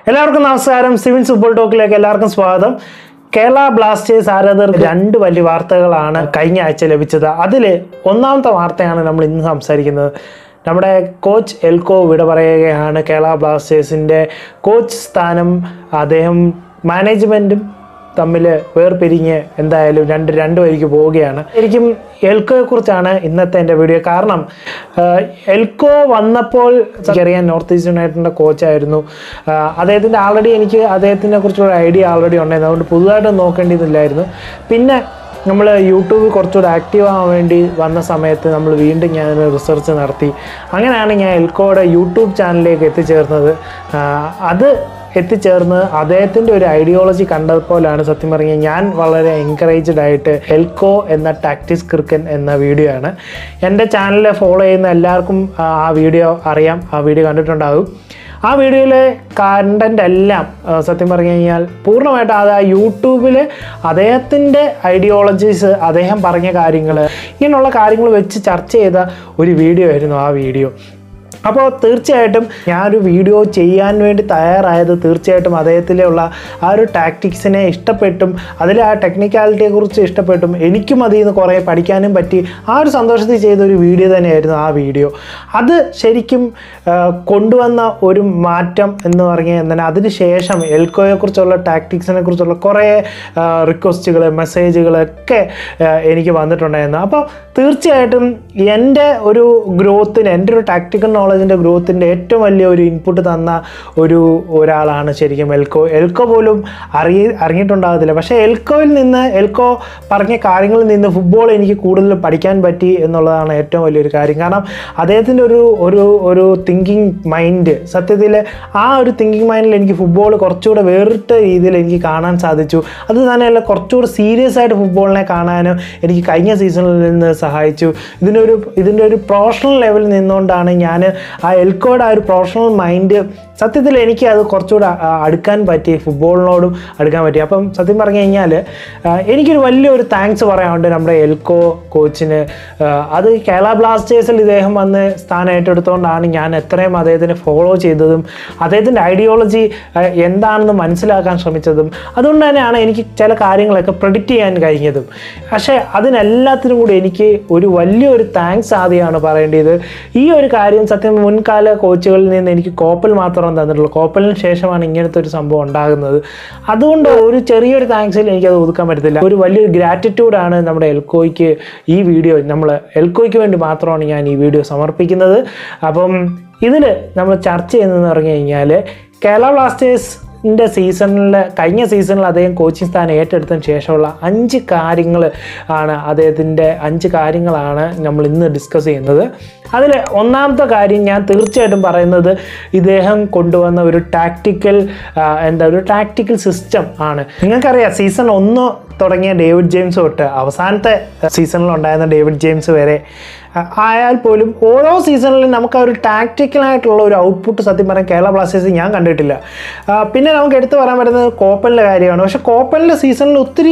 എല്ലാവർക്കും നമസ്കാരം civil football ടോക്കിലേക്ക് എല്ലാവർക്കും സ്വാഗതം കേരള ബ്ലാസ്റ്റേഴ്സ് ആരാധകർ രണ്ട് വലിയ വാർത്തകളാണ് കഴിഞ്ഞ ആഴ്ച ലഭിച്ചത് അതിൽ ഒന്നാമത്തെ വാർത്തയാണ് നമ്മൾ ഇന്ന് സംസാരിക്കുന്നത് നമ്മുടെ കോച്ച് എൽക്കോ വിട പറയുകയാണ് കേരള ബ്ലാസ്റ്റേഴ്സിൻ്റെ കോച്ച് സ്ഥാനം അദ്ദേഹം മാനേജ്മെൻറ്റും തമ്മിൽ വേർപിരിഞ്ഞ് എന്തായാലും രണ്ട് രണ്ട് വഴിക്ക് പോവുകയാണ് ശരിക്കും എൽക്കോയെ കുറിച്ചാണ് ഇന്നത്തെ എൻ്റെ വീഡിയോ കാരണം ആഹ്, എൽക്കോ വന്നപ്പോൾ അറിയാൻ നോർത്ത് ഈസ്റ്റ് യുണൈറ്റഡിൻ്റെ കോച്ചായിരുന്നു ആഹ്, അദ്ദേഹത്തിൻ്റെ ആൾറെഡി എനിക്ക് അദ്ദേഹത്തിനെ കുറിച്ചുള്ള ഐഡിയ ആൾറെഡി ഉണ്ടായിരുന്നു അതുകൊണ്ട് പുതുതായിട്ട് നോക്കേണ്ടതില്ലായിരുന്നു പിന്നെ നമ്മൾ യൂട്യൂബിൽ കുറച്ചുകൂടെ ആക്റ്റീവ് ആവാൻ വേണ്ടി വന്ന സമയത്ത് നമ്മൾ വീണ്ടും ഞാൻ റിസർച്ച് നടത്തി അങ്ങനെയാണ് ഞാൻ എൽക്കോയുടെ യൂട്യൂബ് ചാനലിലേക്ക് എത്തിച്ചേർന്നത് ആഹ്, അത് എത്തിച്ചേർന്ന് അദ്ദേഹത്തിൻ്റെ ഒരു ഐഡിയോളജി കണ്ടപ്പോഴാണ് സത്യം പറഞ്ഞാൽ ഞാൻ വളരെ എൻകറേജ്ഡ് ആയിട്ട് എൽക്കോ എന്ന ടാക്ടിക്സ് ക്രിക്കൻ എന്ന വീഡിയോ ആണ് എൻ്റെ ചാനൽ ഫോളോ ചെയ്യുന്ന എല്ലാവർക്കും ആ ആ വീഡിയോ അറിയാം ആ വീഡിയോ കണ്ടിട്ടുണ്ടാകും ആ വീഡിയോയിലെ കണ്ടൻ്റ് എല്ലാം ആ, സത്യം പറഞ്ഞു കഴിഞ്ഞാൽ പൂർണ്ണമായിട്ട് അത് ആ യൂട്യൂബിൽ അദ്ദേഹത്തിൻ്റെ ഐഡിയോളജീസ് അദ്ദേഹം പറഞ്ഞ കാര്യങ്ങൾ ഇങ്ങനെയുള്ള കാര്യങ്ങൾ വെച്ച് ചർച്ച ചെയ്ത ഒരു വീഡിയോ ആയിരുന്നു ആ വീഡിയോ അപ്പോൾ തീർച്ചയായിട്ടും ഞാനൊരു വീഡിയോ ചെയ്യാൻ വേണ്ടി തയ്യാറായത് തീർച്ചയായിട്ടും അദ്ദേഹത്തിലുള്ള ആ ഒരു ടാക്ടിക്സിനെ ഇഷ്ടപ്പെട്ടും അതിലെ ആ ടെക്നിക്കാലിറ്റിയെ കുറിച്ച് ഇഷ്ടപ്പെട്ടും എനിക്കും അതിൽ നിന്ന് കുറേ പഠിക്കാനും പറ്റി ആ ഒരു സന്തോഷത്തിൽ ചെയ്ത ഒരു വീഡിയോ തന്നെയായിരുന്നു ആ വീഡിയോ അത് ശരിക്കും ആ, കൊണ്ടുവന്ന ഒരു മാറ്റം എന്ന് പറഞ്ഞാൽ എന്താണ് അതിന് ശേഷം എൽക്കോയെക്കുറിച്ചുള്ള ടാക്ടിക്സിനെ കുറിച്ചുള്ള കുറേ റിക്വസ്റ്റുകൾ മെസ്സേജുകളൊക്കെ എനിക്ക് വന്നിട്ടുണ്ടായിരുന്നു അപ്പോൾ തീർച്ചയായിട്ടും എൻ്റെ ഒരു ഗ്രോത്തിന് എൻ്റെ ഒരു ടാക്ടിക്കൽ നോളജിൻ്റെ ഗ്രോത്തിൻ്റെ ഏറ്റവും വലിയ ഒരു ഇൻപുട്ട് തന്ന ഒരു ഒരാളാണ് ശരിക്കും എൽക്കോ എൽക്കോ പോലും അറിയ അറിഞ്ഞിട്ടുണ്ടാകത്തില്ല പക്ഷേ എൽക്കോയിൽ നിന്ന് എൽക്കോ പറഞ്ഞ കാര്യങ്ങളിൽ നിന്ന് ഫുട്ബോൾ എനിക്ക് കൂടുതൽ പഠിക്കാൻ പറ്റി എന്നുള്ളതാണ് ഏറ്റവും വലിയൊരു കാര്യം കാരണം അദ്ദേഹത്തിൻ്റെ ഒരു ഒരു ഒരു തിങ്കിങ് മൈൻഡ് സത്യത്തിൽ ആ ഒരു തിങ്കിങ് മൈൻഡിൽ എനിക്ക് ഫുട്ബോൾ കുറച്ചുകൂടെ വേറിട്ട രീതിയിൽ എനിക്ക് കാണാൻ സാധിച്ചു അത് തന്നെയല്ല കുറച്ചുകൂടെ സീരിയസ് ആയിട്ട് ഫുട്ബോളിനെ കാണാനും എനിക്ക് കഴിഞ്ഞ സീസണിൽ നിന്ന് സഹായിച്ചു ഇതിനൊരു ഇതിൻ്റെ ഒരു പ്രൊഫഷണൽ ലെവലിൽ നിന്നുകൊണ്ടാണ് ഞാൻ ആ എൽക്കോയുടെ ആ ഒരു പ്രൊഫഷണൽ മൈൻഡ് സത്യത്തിൽ എനിക്ക് അത് കുറച്ചുകൂടെ ആ, അടുക്കാൻ പറ്റി ഫുട്ബോളിനോടും അടുക്കാൻ പറ്റി അപ്പം സത്യം പറഞ്ഞു കഴിഞ്ഞാൽ ആ, എനിക്കൊരു വലിയൊരു താങ്ക്സ് പറയാനുണ്ട് നമ്മുടെ എൽക്കോ കോച്ചിന് ആ, അത് കേരള ബ്ലാസ്റ്റേഴ്സിൽ ഇദ്ദേഹം വന്ന് സ്ഥാനം ഏറ്റെടുത്തുകൊണ്ടാണ് ഞാൻ എത്രയും അദ്ദേഹത്തിനെ ഫോളോ ചെയ്തതും അദ്ദേഹത്തിൻ്റെ ഐഡിയോളജി എന്താണെന്ന് മനസ്സിലാക്കാൻ ശ്രമിച്ചതും അതുകൊണ്ട് തന്നെയാണ് എനിക്ക് ചില കാര്യങ്ങളൊക്കെ പ്രഡിക്റ്റ് ചെയ്യാൻ കഴിഞ്ഞതും പക്ഷേ അതിനെല്ലാത്തിനും കൂടി എനിക്ക് ഒരു വലിയൊരു താങ്ക്സ് ആദ്യമാണ് പറയേണ്ടത് ഈ ഒരു കാര്യം സത്യം മുൻകാല കോച്ചുകളിൽ നിന്ന് എനിക്ക് കോപ്പൽ മാത്രം തന്നിട്ടുള്ളൂ കോപ്പലിന് ശേഷമാണ് ഇങ്ങനത്തെ ഒരു സംഭവം ഉണ്ടാകുന്നത് അതുകൊണ്ട് ഒരു ചെറിയൊരു താങ്ക്സിൽ എനിക്കത് ഒതുക്കാൻ പറ്റത്തില്ല ഒരു വലിയൊരു ഗ്രാറ്റിറ്റ്യൂഡാണ് നമ്മുടെ എൽക്കോയ്ക്ക് ഈ വീഡിയോ നമ്മൾ എൽക്കോയ്ക്ക് വേണ്ടി മാത്രമാണ് ഞാൻ ഈ വീഡിയോ സമർപ്പിക്കുന്നത് അപ്പം ഇതിൽ നമ്മൾ ചർച്ച ചെയ്യുന്നതെന്ന് പറഞ്ഞു കഴിഞ്ഞാൽ കേരള ബ്ലാസ്റ്റേഴ്സിൻ്റെ സീസണിൽ കഴിഞ്ഞ സീസണിൽ അദ്ദേഹം കോച്ചിങ് സ്ഥാനം ഏറ്റെടുത്തതിന് ശേഷമുള്ള അഞ്ച് കാര്യങ്ങൾ ആണ് അദ്ദേഹത്തിൻ്റെ അഞ്ച് കാര്യങ്ങളാണ് നമ്മൾ ഇന്ന് ഡിസ്കസ് ചെയ്യുന്നത് അതിൽ ഒന്നാമത്തെ കാര്യം ഞാൻ തീർച്ചയായിട്ടും പറയുന്നത് ഇദ്ദേഹം കൊണ്ടുവന്ന ഒരു ടാക്ടിക്കൽ എന്താ ഒരു ടാക്ടിക്കൽ സിസ്റ്റം ആണ് നിങ്ങൾക്കറിയാം സീസൺ ഒന്ന് തുടങ്ങിയ ഡേവിഡ് ജെയിംസ് തൊട്ട് അവസാനത്തെ സീസണിൽ ഉണ്ടായിരുന്ന ഡേവിഡ് ജെയിംസ് വരെ ആ, ആയാൽ പോലും ഓരോ സീസണിലും നമുക്ക് ആ ഒരു ടാക്ടിക്കലായിട്ടുള്ള ഒരു ഔട്ട്പുട്ട് സത്യം പറയാൻ കേരള ബ്ലാസ്റ്റേഴ്സ് ഞാൻ കണ്ടിട്ടില്ല ആ, പിന്നെ നമുക്ക് എടുത്തു പറയാൻ പറ്റുന്നത് കോപ്പലിൻ്റെ കാര്യമാണ് പക്ഷേ കോപ്പലിൻ്റെ സീസണിൽ ഒത്തിരി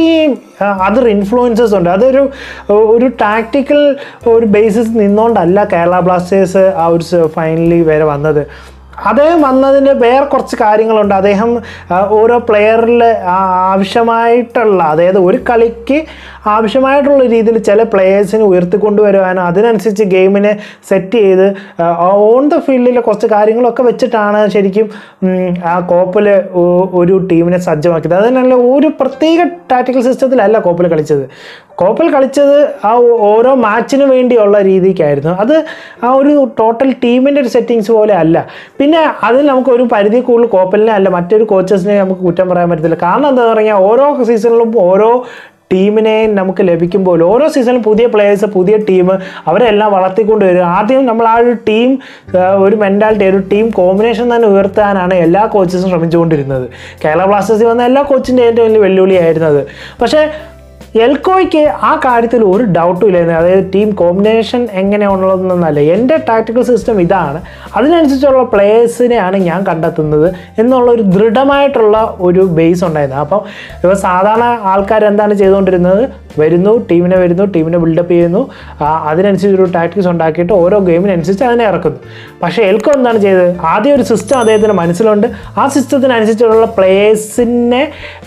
അതർ ഇൻഫ്ലുവൻസസ് ഉണ്ട് അതൊരു ഒരു ടാക്ടിക്കൽ ഒരു ബേസിസ് നിന്നുകൊണ്ടല്ല കേരള ബ്ലാസ്റ്റേഴ്സ് ആ ഒരു ഫൈനലി വരെ വന്നത് അദ്ദേഹം വന്നതിന് വേറെ കുറച്ച് കാര്യങ്ങളുണ്ട് അദ്ദേഹം ആ, ഓരോ പ്ലെയറിൽ ആവശ്യമായിട്ടുള്ള അതായത് ഒരു കളിക്ക് ആവശ്യമായിട്ടുള്ള രീതിയിൽ ചില പ്ലെയേഴ്സിനെ ഉയർത്തിക്കൊണ്ടുവരുവാനും അതിനനുസരിച്ച് ഗെയിമിനെ സെറ്റ് ചെയ്ത് ഓൺ ദ ഫീൽഡിലെ കുറച്ച് കാര്യങ്ങളൊക്കെ വെച്ചിട്ടാണ് ശരിക്കും ഉം, ആ കോപ്പിൽ ഒരു ടീമിനെ സജ്ജമാക്കിയത് അതിനുള്ള ഒരു പ്രത്യേക ടാക്ടിക്കൽ സിസ്റ്റത്തിലല്ല കോപ്പിൽ കളിച്ചത് കോപ്പിൽ കളിച്ചത് ആ ഓ- ഓരോ മാച്ചിന് വേണ്ടിയുള്ള രീതിക്കായിരുന്നു അത് ആ ഒരു ടോട്ടൽ ടീമിൻ്റെ ഒരു സെറ്റിങ്സ് പോലെ അല്ല പിന്നെ അതിൽ നമുക്ക് ഒരു പരിധി കൂടുതൽ കോപ്പലിനെ അല്ല മറ്റൊരു കോച്ചസിനെ നമുക്ക് കുറ്റം പറയാൻ പറ്റത്തില്ല കാരണം എന്താ പറഞ്ഞാൽ ഓരോ സീസണിലും ഓരോ ടീമിനെ നമുക്ക് ലഭിക്കുമ്പോൾ ഓരോ സീസണിലും പുതിയ പ്ലേയേഴ്സ് പുതിയ ടീം അവരെല്ലാം വളർത്തിക്കൊണ്ട് വരും ആദ്യം നമ്മൾ ആ ഒരു ടീം ഒരു മെൻറ്റാലിറ്റി ഒരു ടീം കോമ്പിനേഷൻ തന്നെ ഉയർത്താനാണ് എല്ലാ കോച്ചസും ശ്രമിച്ചുകൊണ്ടിരുന്നത് കേരള ബ്ലാസ്റ്റേഴ്സിൽ വന്ന എല്ലാ കോച്ചിൻ്റെ ഏറ്റവും വലിയ വെല്ലുവിളിയായിരുന്നത് പക്ഷേ എൽക്കോയ്ക്ക് ആ കാര്യത്തിൽ ഒരു ഡൗട്ടും ഇല്ലായിരുന്നു അതായത് ടീം കോമ്പിനേഷൻ എങ്ങനെയാണുള്ളതെന്നല്ല എൻ്റെ ടാക്ടിക്കൽ സിസ്റ്റം ഇതാണ് അതിനനുസരിച്ചുള്ള പ്ലേയേഴ്സിനെയാണ് ഞാൻ കണ്ടെത്തുന്നത് എന്നുള്ള ഒരു ദൃഢമായിട്ടുള്ള ഒരു ബേസ് ഉണ്ടായിരുന്നു അപ്പം ഇപ്പോൾ സാധാരണ ആൾക്കാർ എന്താണ് ചെയ്തുകൊണ്ടിരുന്നത് വരുന്നു ടീമിനെ വരുന്നു ടീമിനെ ബിൽഡപ്പ് ചെയ്യുന്നു ആ, അതിനനുസരിച്ച് ഒരു ടാക്ടിക്സ് ഉണ്ടാക്കിയിട്ട് ഓരോ ഗെയിമിനനുസരിച്ച് അതിനെ ഇറക്കുന്നു പക്ഷേ എൽക്കോ എന്താണ് ചെയ്തത് ആദ്യം ഒരു സിസ്റ്റം അദ്ദേഹത്തിന് മനസ്സിലുണ്ട് ആ സിസ്റ്റത്തിനനുസരിച്ചുള്ള പ്ലേയേഴ്സിനെ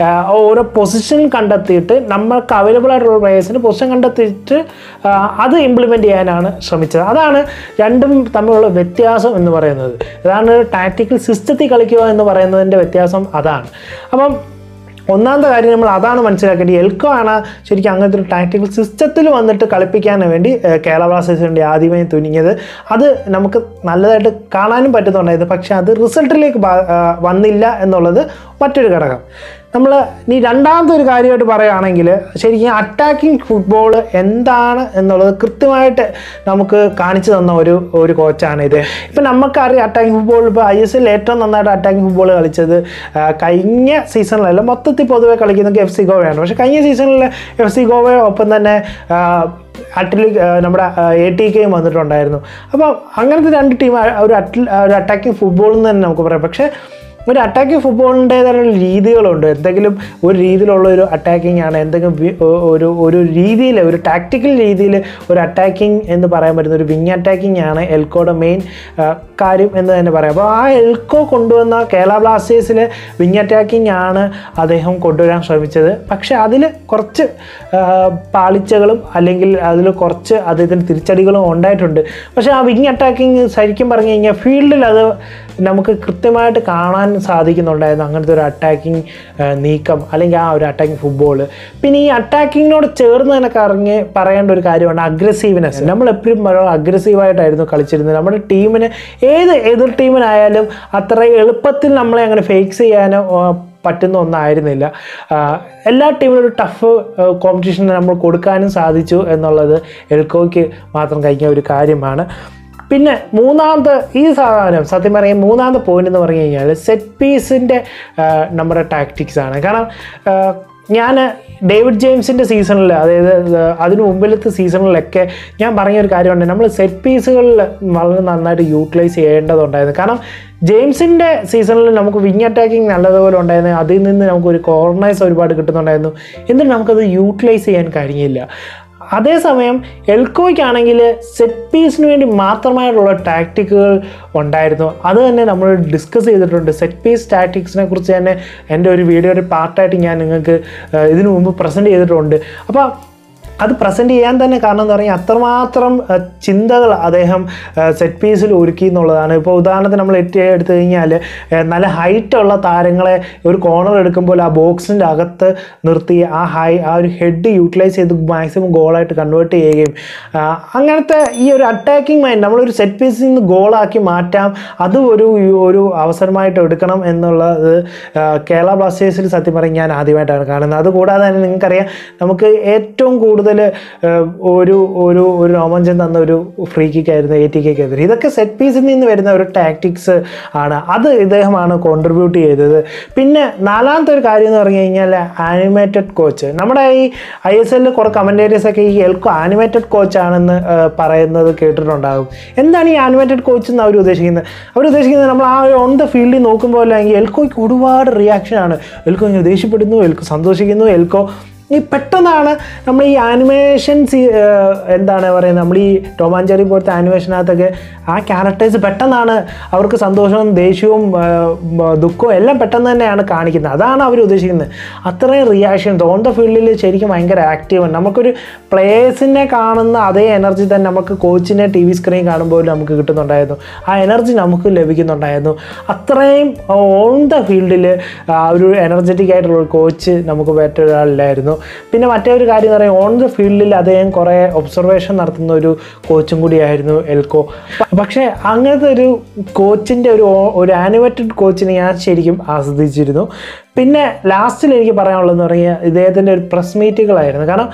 ഓരോ പൊസിഷൻ കണ്ടെത്തിയിട്ട് നമ്മൾക്ക് അവൈലബിൾ ആയിട്ടുള്ള പ്ലേയേഴ്സിന് പൊസിഷൻ കണ്ടെത്തിയിട്ട് ആ, അത് ഇംപ്ലിമെൻ്റ് ചെയ്യാനാണ് ശ്രമിച്ചത് അതാണ് രണ്ടും തമ്മിലുള്ള വ്യത്യാസം എന്ന് പറയുന്നത് അതാണ് ടാക്ടിക്കൽ സിസ്റ്റത്തിൽ കളിക്കുക എന്ന് പറയുന്നതിൻ്റെ വ്യത്യാസം അതാണ് അപ്പം ഒന്നാമത്തെ കാര്യം നമ്മൾ അതാണ് മനസ്സിലാക്കേണ്ടത് എൽക്കോ ആണ് ശരിക്കും അങ്ങനത്തെ ഒരു ടാക്ടിക്കൽ സിസ്റ്റത്തിൽ വന്നിട്ട് കളിപ്പിക്കാൻ വേണ്ടി ഏഹ്, കേരള ബ്ലാസ്റ്റേഴ്സ് വേണ്ടി ആദ്യമേ തുനിഞ്ഞത് അത് നമുക്ക് നല്ലതായിട്ട് കാണാനും പറ്റുന്നുണ്ടായിരുന്നു പക്ഷേ അത് റിസൾട്ടിലേക്ക് ബാ- ആ, വന്നില്ല എന്നുള്ളത് മറ്റൊരു ഘടകം നമ്മൾ ഇനി രണ്ടാമത്തെ ഒരു കാര്യമായിട്ട് പറയുകയാണെങ്കിൽ ശരിക്കും അറ്റാക്കിംഗ് ഫുട്ബോൾ എന്താണ് എന്നുള്ളത് കൃത്യമായിട്ട് നമുക്ക് കാണിച്ചു തന്ന ഒരു ഒരു കോച്ചാണ് ഇത് ഇപ്പം നമുക്കറിയാം അറ്റാക്കിംഗ് ഫുട്ബോൾ ഇപ്പോൾ ഐ എസ് എൽ ഏറ്റവും നന്നായിട്ട് അറ്റാക്കിംഗ് ഫുട്ബോൾ കളിച്ചത് ആ, കഴിഞ്ഞ സീസണിലല്ല മൊത്തത്തിൽ പൊതുവെ കളിക്കുന്നത് എഫ് സി ഗോവയാണ് പക്ഷേ കഴിഞ്ഞ സീസണിൽ എഫ് സി ഗോവ ഒപ്പം തന്നെ ആ, അറ്റ്ലി ആ, നമ്മുടെ എ ടി കെയും വന്നിട്ടുണ്ടായിരുന്നു അപ്പം അങ്ങനത്തെ രണ്ട് ടീം ഒരു അറ്റ് ഒരു അറ്റാക്കിംഗ് ഫുട്ബോൾ എന്ന് തന്നെ നമുക്ക് പറയാം പക്ഷേ ഒരു അറ്റാക്കിംഗ് ഫുട്ബോളിൻ്റേതായ രീതികളുണ്ട് എന്തെങ്കിലും ഒരു രീതിയിലുള്ള ഒരു അറ്റാക്കിംഗ് ആണ് എന്തെങ്കിലും വി- ഒ- ഒരു ഒരു രീതിയിൽ ഒരു ടാക്റ്റിക്കൽ രീതിയിൽ ഒരു അറ്റാക്കിംഗ് എന്ന് പറയാൻ പറ്റുന്ന ഒരു വിങ് അറ്റാക്കിംഗ് ആണ് എൽക്കോയുടെ മെയിൻ കാര്യം എന്ന് തന്നെ പറയാം അപ്പോൾ ആ എൽക്കോ കൊണ്ടുവന്ന കേരള ബ്ലാസ്റ്റേഴ്സിലെ വിങ് അറ്റാക്കിംഗ് ആണ് അദ്ദേഹം കൊണ്ടുവരാൻ ശ്രമിച്ചത് പക്ഷേ അതിൽ കുറച്ച് ആ, പാളിച്ചകളും അല്ലെങ്കിൽ അതിൽ കുറച്ച് അദ്ദേഹത്തിന് തിരിച്ചടികളും ഉണ്ടായിട്ടുണ്ട് പക്ഷേ ആ വിങ് അറ്റാക്കിംഗ് ശരിക്കും പറഞ്ഞു കഴിഞ്ഞാൽ ഫീൽഡിൽ അത് നമുക്ക് കൃത്യമായിട്ട് കാണാൻ സാധിക്കുന്നുണ്ടായിരുന്നു അങ്ങനത്തെ ഒരു അറ്റാക്കിംഗ് നീക്കം അല്ലെങ്കിൽ ആ ഒരു അറ്റാക്കിംഗ് ഫുട്ബോൾ പിന്നെ ഈ അറ്റാക്കിങ്ങിനോട് ചേർന്ന് തന്നെ കറങ്ങി പറയേണ്ട ഒരു കാര്യമാണ് അഗ്രസീവ്നെസ് നമ്മൾ എപ്പോഴും അഗ്രസീവായിട്ടായിരുന്നു കളിച്ചിരുന്നത് നമ്മുടെ ടീമിന് ഏത് എതിർ ടീമിനായാലും അത്ര എളുപ്പത്തിൽ നമ്മളെ അങ്ങനെ ഫേക്സ് ചെയ്യാനോ ആ, പറ്റുന്ന ഒന്നായിരുന്നില്ല ആ, എല്ലാ ടീമിനും ഒരു ടഫ് കോമ്പറ്റീഷൻ നമ്മൾ കൊടുക്കാനും സാധിച്ചു എന്നുള്ളത് എൽക്കോയ്ക്ക് മാത്രം കഴിഞ്ഞ ഒരു കാര്യമാണ് പിന്നെ മൂന്നാമത്തെ ഈ സാധനം സത്യം പറയാം മൂന്നാമത്തെ പോയിന്റ് എന്ന് പറഞ്ഞു കഴിഞ്ഞാൽ സെറ്റ് പീസിൻ്റെ നമ്മുടെ ടാക്ടിക്സ് ആണ് കാരണം ഞാൻ ഡേവിഡ് ജെയിംസിൻ്റെ സീസണിൽ അതായത് ആ, അതിന് മുമ്പിലത്തെ സീസണിലൊക്കെ ഞാൻ പറഞ്ഞൊരു കാര്യമുണ്ട് നമ്മൾ സെറ്റ് പീസുകളിൽ വളരെ നന്നായിട്ട് യൂട്ടിലൈസ് ചെയ്യേണ്ടതുണ്ടായിരുന്നു കാരണം ജെയിംസിൻ്റെ സീസണിൽ നമുക്ക് വിങ് അറ്റാക്കിംഗ് നല്ലതുപോലെ ഉണ്ടായിരുന്നു അതിൽ നിന്ന് നമുക്കൊരു കോർണേഴ്സ് ഒരുപാട് കിട്ടുന്നുണ്ടായിരുന്നു എന്നിട്ട് നമുക്കത് യൂട്ടിലൈസ് ചെയ്യാൻ കഴിഞ്ഞില്ല അതേസമയം എൽക്കോയ്ക്കാണെങ്കിൽ സെറ്റ് പീസിന് വേണ്ടി മാത്രമായിട്ടുള്ള ടാക്ടിക്കുകൾ ഉണ്ടായിരുന്നു അത് തന്നെ നമ്മൾ ഡിസ്കസ് ചെയ്തിട്ടുണ്ട് സെറ്റ് പീസ് ടാക്ടിക്സിനെ കുറിച്ച് തന്നെ എൻ്റെ ഒരു വീഡിയോയുടെ പാർട്ടായിട്ട് ഞാൻ നിങ്ങൾക്ക് ആ, ഇതിനു മുമ്പ് പ്രസൻറ്റ് ചെയ്തിട്ടുണ്ട് അപ്പോൾ അത് പ്രസൻറ്റ് ചെയ്യാൻ തന്നെ കാരണം എന്ന് പറഞ്ഞാൽ അത്രമാത്രം അഹ്, ചിന്തകൾ അദ്ദേഹം സെറ്റ് പീസിൽ ഒരുക്കി എന്നുള്ളതാണ് ഇപ്പോൾ ഉദാഹരണത്തിന് നമ്മൾ എത്തി എടുത്തു കഴിഞ്ഞാൽ ഏഹ്, നല്ല ഹൈറ്റുള്ള താരങ്ങളെ ഒരു കോർണർ എടുക്കുമ്പോൾ ആ ബോക്സിൻ്റെ അകത്ത് നിർത്തി ആ ഹൈ ആ ഒരു ഹെഡ് യൂട്ടിലൈസ് ചെയ്ത് മാക്സിമം ഗോളായിട്ട് കൺവേർട്ട് ചെയ്യുകയും ആ, അങ്ങനത്തെ ഈ ഒരു അറ്റാക്കിംഗ് മൈൻഡ് നമ്മളൊരു സെറ്റ് പീസിൽ നിന്ന് ഗോളാക്കി മാറ്റാം അത് ഒരു ഒരു അവസരമായിട്ട് എടുക്കണം എന്നുള്ളത് ആ, കേരള ബ്ലാസ്റ്റേഴ്സിൽ സത്യം പറയും ഞാൻ ആദ്യമായിട്ടാണ് കാണുന്നത് അതുകൂടാതെ തന്നെ നിങ്ങൾക്കറിയാം നമുക്ക് ഏറ്റവും കൂടുതൽ ഒരു ഒരു ഒരു രോമാഞ്ചം തന്ന ഒരു ഫ്രീ കിക്ക് ആയിരുന്നു എ ടി കെക്കെതിരെ ഇതൊക്കെ സെറ്റ് പീസിൽ നിന്ന് വരുന്ന ഒരു ടാക്ടിക്സ് ആണ് അത് ഇദ്ദേഹമാണ് കോൺട്രിബ്യൂട്ട് ചെയ്തത് പിന്നെ നാലാമത്തെ ഒരു കാര്യം എന്ന് പറഞ്ഞു കഴിഞ്ഞാൽ ആനിമേറ്റഡ് കോച്ച് നമ്മുടെ ഈ ഐ എസ് എല്ലിൽ കുറേ കമൻറ്റേറ്റേഴ്സ് ഒക്കെ ഈ എൽക്കോ ആനിമേറ്റഡ് കോച്ചാണെന്ന് പറയുന്നത് കേട്ടിട്ടുണ്ടാകും എന്താണ് ഈ ആനിമേറ്റഡ് കോച്ച് എന്ന് അവർ ഉദ്ദേശിക്കുന്നത് അവർ ഉദ്ദേശിക്കുന്നത് നമ്മൾ ആ ഓൺ ദ ഫീൽഡിൽ നോക്കുമ്പോൾ അല്ലെങ്കിൽ എൽക്കോയ്ക്ക് ഒരുപാട് റിയാക്ഷനാണ് എൽക്കോ ഇങ്ങനെ ദേഷ്യപ്പെടുന്നു എൽക്കോ സന്തോഷിക്കുന്നു എൽക്കോ ഈ പെട്ടെന്നാണ് നമ്മൾ ഈ ആനിമേഷൻ സീ എന്താണ് പറയുന്നത് നമ്മൾ ഈ ടോമാഞ്ചേരി പോലത്തെ ആനിമേഷനകത്തൊക്കെ ആ ക്യാരക്ടേഴ്സ് പെട്ടെന്നാണ് അവർക്ക് സന്തോഷവും ദേഷ്യവും ആ, ബ- ദുഃഖവും എല്ലാം പെട്ടെന്ന് തന്നെയാണ് കാണിക്കുന്നത് അതാണ് അവർ ഉദ്ദേശിക്കുന്നത് അത്രയും റിയാക്ഷൻസ് ഓൺ ദ ഫീൽഡിൽ ശരിക്കും ഭയങ്കര ആക്റ്റീവാണ് നമുക്കൊരു പ്ലേയേഴ്സിനെ കാണുന്ന അതേ എനർജി തന്നെ നമുക്ക് കോച്ചിനെ ടി വി സ്ക്രീൻ കാണുമ്പോൾ നമുക്ക് കിട്ടുന്നുണ്ടായിരുന്നു ആ എനർജി നമുക്ക് ലഭിക്കുന്നുണ്ടായിരുന്നു അത്രയും ഓൺ ദ ഫീൽഡിൽ ഒരു എനർജറ്റിക് ആയിട്ടുള്ള ഒരു കോച്ച് നമുക്ക് മറ്റൊരാളില്ലായിരുന്നു പിന്നെ മറ്റേ ഒരു കാര്യം എന്ന് പറയുന്നത് ഓൺ ദ ഫീൽഡിൽ അദ്ദേഹം കുറേ ഒബ്സർവേഷൻ നടത്തുന്ന ഒരു കോച്ചും കൂടിയായിരുന്നു എൽക്കോ പക്ഷേ അങ്ങനത്തെ ഒരു കോച്ചിൻ്റെ ഒരു ഓ- ഒരു ആനിമേറ്റഡ് കോച്ചിനെ ഞാൻ ശരിക്കും ആസ്വദിച്ചിരുന്നു പിന്നെ ലാസ്റ്റിൽ എനിക്ക് പറയാനുള്ളതെന്ന് പറഞ്ഞാൽ ഇദ്ദേഹത്തിൻ്റെ ഒരു പ്രസ് മീറ്റുകളായിരുന്നു കാരണം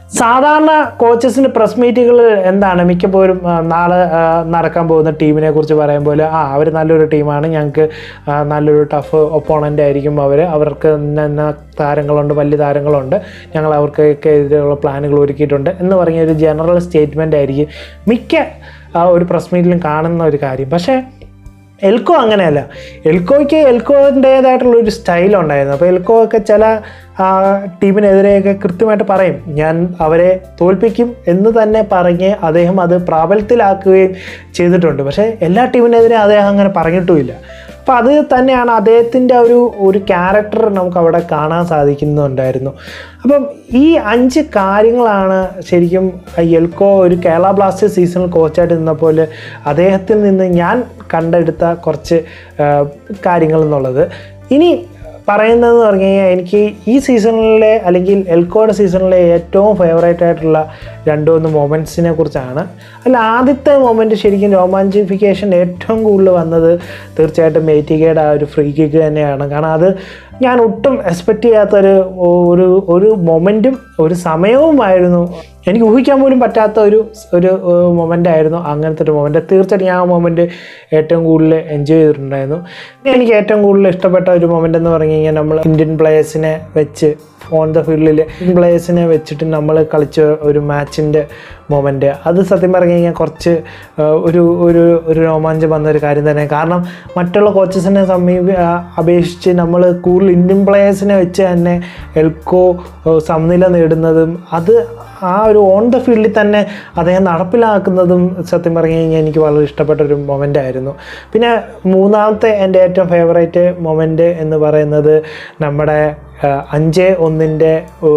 സാധാരണ കോച്ചസിൻ്റെ പ്രസ് മീറ്റുകൾ എന്താണ് മിക്കപ്പോഴും ആ, നാളെ ആ, നടക്കാൻ പോകുന്ന ടീമിനെ കുറിച്ച് പറയുമ്പോൾ ആ അവർ നല്ലൊരു ടീമാണ് ഞങ്ങൾക്ക് ആ, നല്ലൊരു ടഫ് ഒപ്പോണൻ്റ് ആയിരിക്കും അവർ അവർക്ക് ഇന്ന ഇന്ന താരങ്ങളുണ്ട് വലിയ താരങ്ങളുണ്ട് ഞങ്ങൾ അവർക്കൊക്കെ എതിരെയുള്ള പ്ലാനുകൾ ഒരുക്കിയിട്ടുണ്ട് എന്ന് പറഞ്ഞ ഒരു ജനറൽ സ്റ്റേറ്റ്മെൻ്റ് ആയിരിക്കും മിക്ക ആ, ഒരു പ്രസ് മീറ്റിലും കാണുന്ന ഒരു കാര്യം പക്ഷേ എൽക്കോ അങ്ങനെയല്ല എൽക്കോയ്ക്ക് എൽക്കോൻ്റേതായിട്ടുള്ള ഒരു സ്റ്റൈൽ ഉണ്ടായിരുന്നു അപ്പോൾ എൽക്കോ ഒക്കെ ചില ആ, ടീമിനെതിരെയൊക്കെ കൃത്യമായിട്ട് പറയും ഞാൻ അവരെ തോൽപ്പിക്കും എന്ന് തന്നെ പറഞ്ഞ് അദ്ദേഹം അത് പ്രാബല്യത്തിലാക്കുകയും ചെയ്തിട്ടുണ്ട് പക്ഷേ എല്ലാ ടീമിനെതിരെ അദ്ദേഹം അങ്ങനെ പറഞ്ഞിട്ടുമില്ല അപ്പോൾ അത് തന്നെയാണ് അദ്ദേഹത്തിൻ്റെ ഒരു ഒരു ക്യാരക്ടർ നമുക്ക് അവിടെ കാണാൻ സാധിക്കുന്നുണ്ടായിരുന്നു അപ്പം ഈ അഞ്ച് കാര്യങ്ങളാണ് ശരിക്കും എൽക്കോ ഒരു കേരള ബ്ലാസ്റ്റേഴ്സ് സീസണിൽ കോച്ചായിട്ട് നിന്നപ്പോൾ അദ്ദേഹത്തിൽ നിന്ന് ഞാൻ കണ്ടെടുത്ത കുറച്ച് ആ, കാര്യങ്ങൾ എന്നുള്ളത് ഇനി പറയുന്നതെന്ന് പറഞ്ഞു കഴിഞ്ഞാൽ എനിക്ക് ഈ സീസണിലെ അല്ലെങ്കിൽ എൽക്കോയുടെ സീസണിലെ ഏറ്റവും ഫേവറേറ്റ് ആയിട്ടുള്ള രണ്ടു മൂന്ന് മൊമെൻറ്റ്സിനെ കുറിച്ചാണ് അല്ല ആദ്യത്തെ മൊമെൻറ്റ് ശരിക്കും രോമാഞ്ചിഫിക്കേഷൻ ഏറ്റവും കൂടുതൽ വന്നത് തീർച്ചയായിട്ടും മേറ്റിക്കയുടെ ആ ഒരു ഫ്രീ കിക്ക് തന്നെയാണ് കാരണം അത് ഞാൻ ഒട്ടും എക്സ്പെക്റ്റ് ചെയ്യാത്തൊരു ഒരു ഒരു മൊമെൻറ്റും ഒരു സമയവുമായിരുന്നു എനിക്ക് ഊഹിക്കാൻ പോലും പറ്റാത്ത ഒരു ഒരു മൊമെൻ്റ് ആയിരുന്നു അങ്ങനത്തെ ഒരു മൊമെൻ്റ് തീർച്ചയായിട്ടും ഞാൻ ആ മൊമെൻറ്റ് ഏറ്റവും കൂടുതൽ എൻജോയ് ചെയ്തിട്ടുണ്ടായിരുന്നു പിന്നെ എനിക്ക് ഏറ്റവും കൂടുതൽ ഇഷ്ടപ്പെട്ട ഒരു മൊമെൻ്റ് എന്ന് പറഞ്ഞു കഴിഞ്ഞാൽ നമ്മൾ ഇന്ത്യൻ പ്ലേയേഴ്സിനെ വെച്ച് ഓൺ ദ ഫീൽഡിൽ ഇന്ത്യൻ പ്ലേയേഴ്സിനെ വെച്ചിട്ട് നമ്മൾ കളിച്ച ഒരു മാച്ചിൻ്റെ മൊമെൻ്റ് അത് സത്യം പറഞ്ഞു കഴിഞ്ഞാൽ കുറച്ച് ആ, ഒരു ഒരു ഒരു രോമാഞ്ചം വന്ന ഒരു കാര്യം തന്നെ കാരണം മറ്റുള്ള കോച്ചസിനെ സമീപ ആ, അപേക്ഷിച്ച് നമ്മൾ കൂടുതൽ ഇന്ത്യൻ പ്ലേയേഴ്സിനെ വെച്ച് തന്നെ എൽക്കോ ആ, സമനില നേടുന്നതും അത് ആ ഒരു ഓൺ ദ ഫീൽഡിൽ തന്നെ അദ്ദേഹം നടപ്പിലാക്കുന്നതും സത്യം പറഞ്ഞു കഴിഞ്ഞാൽ എനിക്ക് വളരെ ഇഷ്ടപ്പെട്ട ഒരു മൊമെൻ്റ് ആയിരുന്നു പിന്നെ മൂന്നാമത്തെ എൻ്റെ ഏറ്റവും ഫേവറേറ്റ് മൊമെൻ്റ് എന്ന് പറയുന്നത് നമ്മുടെ ആ, അഞ്ച് ഒന്നിൻ്റെ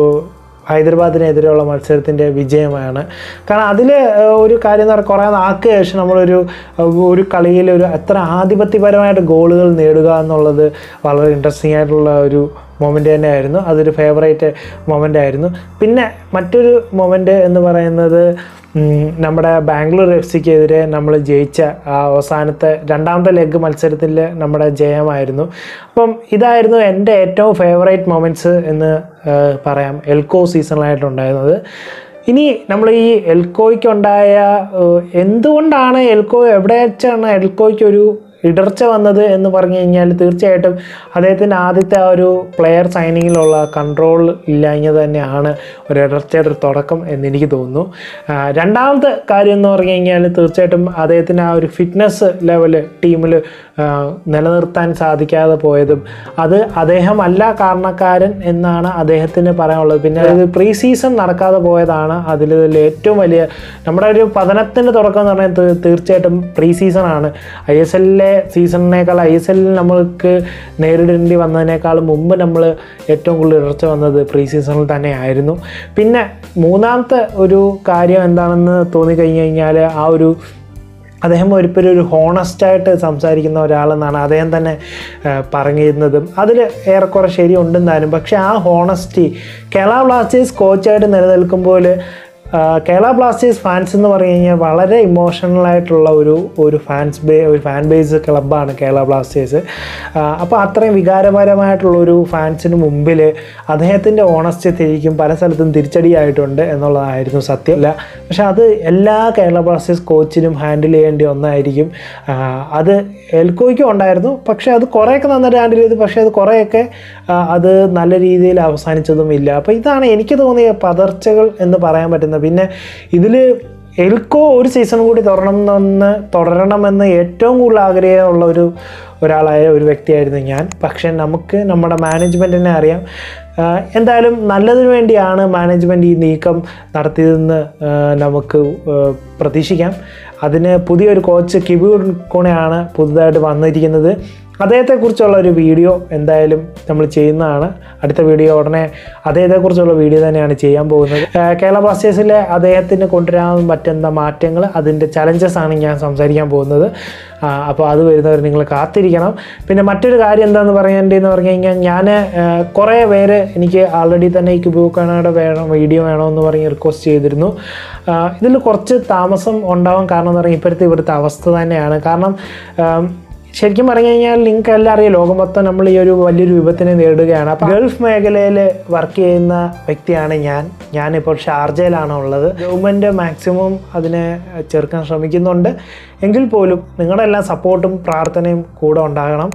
ഹൈദരാബാദിനെതിരെയുള്ള മത്സരത്തിൻ്റെ വിജയമാണ് കാരണം അതിൽ ഒരു കാര്യം എന്ന് പറഞ്ഞാൽ കുറേ നാൾക്ക് ശേഷം നമ്മളൊരു ഏഹ്, ഒരു കളിയിൽ ഒരു എത്ര ആധിപത്യപരമായിട്ട് ഗോളുകൾ നേടുക എന്നുള്ളത് വളരെ ഇൻട്രസ്റ്റിംഗ് ആയിട്ടുള്ള ഒരു മൊമെൻ്റ് തന്നെയായിരുന്നു അതൊരു ഫേവറേറ്റ് മൊമെൻ്റ് ആയിരുന്നു പിന്നെ മറ്റൊരു മൊമെൻ്റ് എന്ന് പറയുന്നത് ഉം, നമ്മുടെ ബാംഗ്ലൂർ എഫ് സിക്കെതിരെ നമ്മൾ ജയിച്ച ആ അവസാനത്തെ രണ്ടാമത്തെ ലെഗ് മത്സരത്തിൽ നമ്മുടെ ജയമായിരുന്നു അപ്പം ഇതായിരുന്നു എൻ്റെ ഏറ്റവും ഫേവറേറ്റ് മൊമെൻറ്റ്സ് എന്ന് ആ, പറയാം എൽക്കോ സീസണിലായിട്ടുണ്ടായിരുന്നത് ഇനി നമ്മൾ ഈ എൽക്കോയ്ക്ക് ഉണ്ടായ ഏഹ്, എന്തുകൊണ്ടാണ് എൽക്കോ എവിടെ വെച്ചാണ് എൽക്കോയ്ക്ക് ഒരു ഇടർച്ച വന്നത് എന്ന് പറഞ്ഞു കഴിഞ്ഞാൽ തീർച്ചയായിട്ടും അദ്ദേഹത്തിൻ്റെ ആദ്യത്തെ ആ ഒരു പ്ലെയർ സൈനിങ്ങിലുള്ള കൺട്രോൾ ഇല്ലാഞ്ഞത് തന്നെയാണ് ഒരു ഇടർച്ചയുടെ ഒരു തുടക്കം എന്ന് എനിക്ക് തോന്നുന്നു ആ, രണ്ടാമത്തെ കാര്യം എന്ന് പറഞ്ഞു കഴിഞ്ഞാൽ തീർച്ചയായിട്ടും അദ്ദേഹത്തിന് ആ ഒരു ഫിറ്റ്നസ് ലെവൽ ടീമിൽ നിലനിർത്താൻ സാധിക്കാതെ പോയതും അത് അദ്ദേഹമല്ല കാരണക്കാരൻ എന്നാണ് അദ്ദേഹത്തിന് പറയാനുള്ളത് പിന്നെ ഇത് പ്രീ സീസൺ നടക്കാതെ പോയതാണ് അതിൽ ഏറ്റവും വലിയ നമ്മുടെ ഒരു പതനത്തിൻ്റെ തുടക്കം എന്ന് പറഞ്ഞാൽ തീ- തീർച്ചയായിട്ടും പ്രീ സീസൺ ആണ് ഐ എസ് എല്ലിലെ സീസണിനേക്കാൾ ഐ എസ് എല്ലിൽ നമ്മൾക്ക് നേരിടേണ്ടി വന്നതിനേക്കാളും മുമ്പ് നമ്മൾ ഏറ്റവും കൂടുതൽ ഇടർച്ച വന്നത് പ്രീ സീസണിൽ തന്നെയായിരുന്നു പിന്നെ മൂന്നാമത്തെ ഒരു കാര്യം എന്താണെന്ന് തോന്നിക്കഴിഞ്ഞ് കഴിഞ്ഞാൽ ആ ഒരു അദ്ദേഹം ഒരിപ്പോഴും ഒരു ഹോണസ്റ്റായിട്ട് സംസാരിക്കുന്ന ഒരാളെന്നാണ് അദ്ദേഹം തന്നെ ആ, പറഞ്ഞിരുന്നതും അതിൽ ഏറെക്കുറെ ശരിയുണ്ടെന്നാലും പക്ഷേ ആ ഹോണസ്റ്റി കേരള ബ്ലാസ്റ്റേഴ്സ് കോച്ചായിട്ട് നിലനിൽക്കുമ്പോൾ ആ, കേരള ബ്ലാസ്റ്റേഴ്സ് ഫാൻസ് എന്ന് പറഞ്ഞു കഴിഞ്ഞാൽ വളരെ ഇമോഷണൽ ആയിട്ടുള്ള ഒരു ഒരു ഫാൻസ് ബേ ഒരു ഫാൻ ബേസ് ക്ലബ്ബാണ് കേരള ബ്ലാസ്റ്റേഴ്സ് അപ്പോൾ അത്രയും വികാരപരമായിട്ടുള്ള ഒരു ഫാൻസിന് മുമ്പിൽ അദ്ദേഹത്തിൻ്റെ ഓണസ്റ്റി തിരിക്കും പല സ്ഥലത്തും തിരിച്ചടിയായിട്ടുണ്ട് എന്നുള്ളതായിരുന്നു സത്യം അല്ല പക്ഷെ അത് എല്ലാ കേരള ബ്ലാസ്റ്റേഴ്സ് കോച്ചിനും ഹാൻഡിൽ ചെയ്യേണ്ട ഒന്നായിരിക്കും ആ, അത് എൽക്കോയ്ക്കും ഉണ്ടായിരുന്നു പക്ഷെ അത് കുറേയൊക്കെ നന്നായിട്ട് ഹാൻഡിൽ ചെയ്തു പക്ഷേ അത് കുറേയൊക്കെ ആ, അത് നല്ല രീതിയിൽ അവസാനിച്ചതും ഇല്ല അപ്പോൾ ഇതാണ് എനിക്ക് തോന്നിയ പതർച്ചകൾ എന്ന് പറയാൻ പറ്റുന്നത് പിന്നെ ഇതിൽ എൽക്കോ ഒരു സീസൺ കൂടി തുടരണമെന്ന് തുടരണമെന്ന് ഏറ്റവും കൂടുതൽ ആഗ്രഹമുള്ള ഒരു ഒരാളായ ഒരു വ്യക്തിയായിരുന്നു ഞാൻ പക്ഷേ നമുക്ക് നമ്മുടെ മാനേജ്മെൻറ്റിനെ അറിയാം ആ, എന്തായാലും നല്ലതിനു വേണ്ടിയാണ് മാനേജ്മെൻറ്റ് ഈ നീക്കം നടത്തിയതെന്ന് ആ, നമുക്ക് ആ, പ്രതീക്ഷിക്കാം അതിന് പുതിയൊരു കോച്ച് കിബു കോണയാണ് പുതുതായിട്ട് വന്നിരിക്കുന്നത് അദ്ദേഹത്തെക്കുറിച്ചുള്ള ഒരു വീഡിയോ എന്തായാലും നമ്മൾ ചെയ്യുന്നതാണ് അടുത്ത വീഡിയോ ഉടനെ അദ്ദേഹത്തെക്കുറിച്ചുള്ള വീഡിയോ തന്നെയാണ് ചെയ്യാൻ പോകുന്നത് ആ, കേരള ബ്ലാസ്റ്റേഴ്സിലെ അദ്ദേഹത്തിന് കൊണ്ടുവരാൻ പറ്റുന്ന മാറ്റങ്ങൾ അതിൻ്റെ ചലഞ്ചസ് ആണ് ഞാൻ സംസാരിക്കാൻ പോകുന്നത് ആ, അപ്പോൾ അത് വരുന്നവർ നിങ്ങൾ കാത്തിരിക്കണം പിന്നെ മറ്റൊരു കാര്യം എന്താണെന്ന് പറയേണ്ടതെന്ന് പറഞ്ഞു കഴിഞ്ഞാൽ ഞാൻ കുറേ പേര് എനിക്ക് ആൾറെഡി തന്നെ ഈ ക്യൂബോക്കാനയുടെ വേണം വീഡിയോ വേണമെന്ന് പറഞ്ഞ് റിക്വസ്റ്റ് ചെയ്തിരുന്നു ഇതിൽ കുറച്ച് താമസം ഉണ്ടാവാൻ കാരണം എന്ന് പറഞ്ഞാൽ ഇപ്പോഴത്തെ ഇവിടുത്തെ അവസ്ഥ തന്നെയാണ് കാരണം ആം, ശരിക്കും പറഞ്ഞു കഴിഞ്ഞാൽ നിങ്ങൾക്ക് എല്ലാം അറിയാം ലോകം മൊത്തം നമ്മൾ ഈ ഒരു വലിയൊരു വിപത്തിനെ നേരിടുകയാണ് അപ്പോൾ ഗൾഫ് മേഖലയിൽ വർക്ക് ചെയ്യുന്ന വ്യക്തിയാണ് ഞാൻ ഞാനിപ്പോൾ ഷാർജയിലാണ് ഉള്ളത് ഗവൺമെൻറ് മാക്സിമം അതിനെ ചെറുക്കാൻ ശ്രമിക്കുന്നുണ്ട് എങ്കിൽ പോലും നിങ്ങളുടെ എല്ലാം സപ്പോർട്ടും പ്രാർത്ഥനയും കൂടെ ഉണ്ടാകണം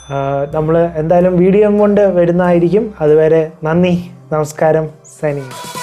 നമ്മൾ എന്തായാലും വീഡിയോ കൊണ്ട് വരുന്നതായിരിക്കും അതുവരെ നന്ദി നമസ്കാരം സൈനിക